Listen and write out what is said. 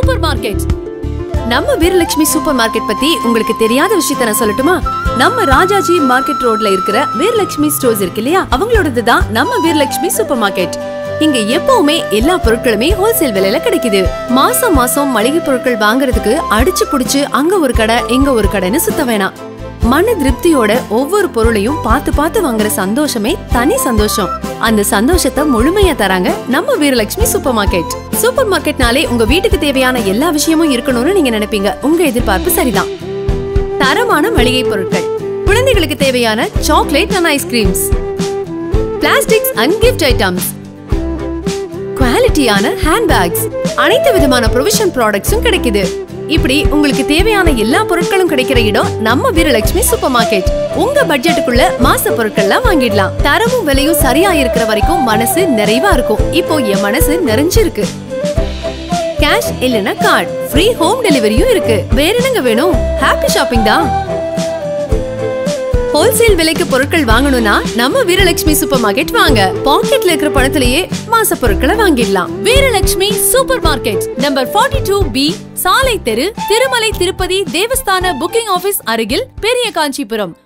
super market நம்ம Veeralakshmi super market பத்தி உங்களுக்கு தெரியாத விஷயத்த நான் சொல்லட்டுமா நம்ம ராஜாஜி மார்க்கெட் ரோட்ல இருக்கிற வீரலட்சுமி ஸ்டோர்ஸ் இருக்கு இல்லையா அவங்களோடது தான் நம்ம வீரலட்சுமி சூப்பர் மார்க்கெட் இங்க எப்பவுமே எல்லா பொருட்களுமே ஹோல்சேல் விலையில கிடைக்குது மாசம் மாசம் மளிகை பொருட்கள் வாங்குறதுக்கு அடிச்சு புடிச்சு அங்க ஒரு கடை இங்க ஒரு கடைன்னு சுத்த வேணாம் மன திருப்தியோட ஒவ்வொரு பொருளையும் பார்த்து பார்த்து வாங்குற சந்தோஷமே தனி சந்தோஷம் அந்த சந்தோஷத்தை முழுமையா தராங்க நம்ம வீரலட்சுமி சூப்பர் மார்க்கெட் சூப்பர் மார்க்கெட்னாலே உங்க வீட்டுக்கு தேவையான எல்லா விஷயமும் இருக்கணும்னு நீங்க நினைப்பீங்க உங்க எதிர்பார்ப்பு சரிதான் தரமான மளிகை பொருட்கள் குழந்தைகளுக்கு தேவையான chocolate and ice creams plastics and gift items குவாலிட்டியான ஹேண்ட்பேக்ஸ் அனைத்து விதமான ப்ரொவிஷன் ப்ராடக்ட்ஸும் கிடைக்குது இப்படி உங்களுக்கு தேவையான எல்லா பொருட்களும் கிடைக்கிற இடம் நம்ம வீரலட்சுமி சூப்பர் மார்க்கெட் உங்க பட்ஜெட்டுக்குள்ள மாச பொருட்கள்லாம் வாங்கிடலாம் தரமும் விலையும் சரியா இருக்கிற வரைக்கும் மனசு நிறைவா இருக்கும் இப்போ என் மனசு நிறைஞ்சிருக்கு கேஷ் இல்லனா கார்டு ஃப்ரீ ஹோம் டெலிவரியும் இருக்கு வேற என்னங்க வேணும் ஹாப்பி ஷாப்பிங் தான் ஹோல்சேல் விலைக்கு பொருட்கள் வாங்கணும்னா நம்ம வீரலட்சுமி சூப்பர் மார்க்கெட் வாங்க பாக்கெட்ல இருக்கிற பணத்திலேயே மாச பொருட்களை வாங்கிடலாம் Veeralakshmi supermarket number 42 two B சாலை தெரு திருமலை திருப்பதி தேவஸ்தான புக்கிங் ஆபீஸ் அருகில் பெரிய காஞ்சிபுரம்